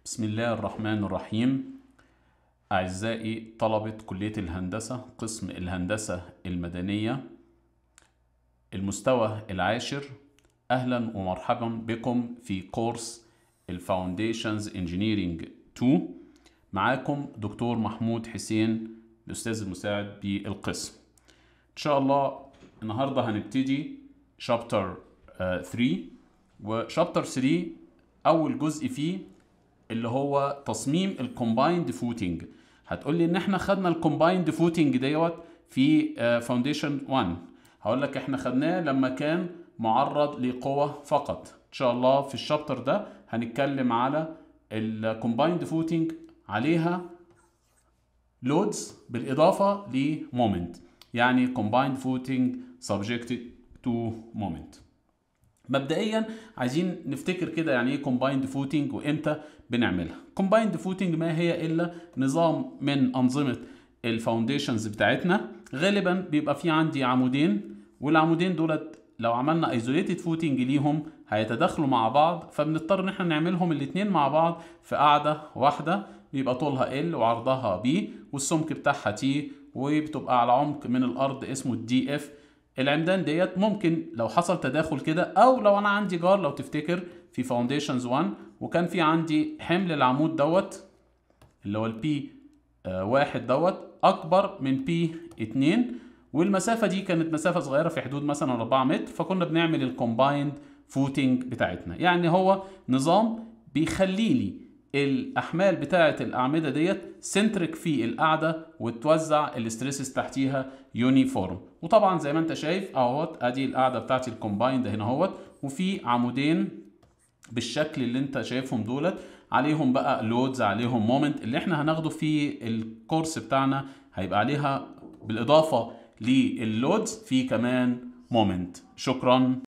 بسم الله الرحمن الرحيم أعزائي طلبة كلية الهندسة قسم الهندسة المدنية المستوى العاشر أهلا ومرحبا بكم في كورس الفاونديشنز انجينيرينج 2 معاكم دكتور محمود حسين الأستاذ المساعد بالقسم إن شاء الله النهاردة هنبتدي شابتر 3 وشابتر 3 أول جزء فيه اللي هو تصميم الكومبايند فوتنج هتقول لي ان احنا خدنا الكومبايند فوتنج ديت في فاونديشن 1 هقول لك احنا خدناه لما كان معرض لقوة فقط ان شاء الله في الشابتر ده هنتكلم على الكومبايند فوتنج عليها لودز بالاضافة لمومنت يعني combined footing subjected to moment مبدئيا عايزين نفتكر كده يعني ايه كومبايند فوتنج وامتى بنعملها كومبايند فوتنج ما هي الا نظام من انظمه الفاونديشنز بتاعتنا غالبا بيبقى في عندي عمودين والعمودين دولت لو عملنا ايزوليتد فوتنج ليهم هيتداخلوا مع بعض فبنضطر ان احنا نعملهم الاثنين مع بعض في قاعده واحده بيبقى طولها ال وعرضها بي والسمك بتاعها تي وبتبقى على عمق من الارض اسمه الدي اف العمدان ديت ممكن لو حصل تداخل كده او لو انا عندي جار لو تفتكر في فاونديشنز 1 وكان في عندي حمل العمود دوت اللي هو البي واحد دوت اكبر من بي 2 والمسافه دي كانت مسافه صغيره في حدود مثلا 4 متر فكنا بنعمل الكومبايند فوتنج بتاعتنا يعني هو نظام بيخلي لي الاحمال بتاعه الاعمده ديت سنتريك في القاعده وتوزع الاستريسز تحتيها يونيفورم وطبعا زي ما انت شايف اهوت ادي القاعده بتاعتي الكومبايند هنا اهوت وفي عمودين بالشكل اللي انت شايفهم دولت عليهم بقى لودز عليهم مومنت اللي احنا هناخده في الكورس بتاعنا هيبقى عليها بالاضافه لللودز في كمان مومنت شكرا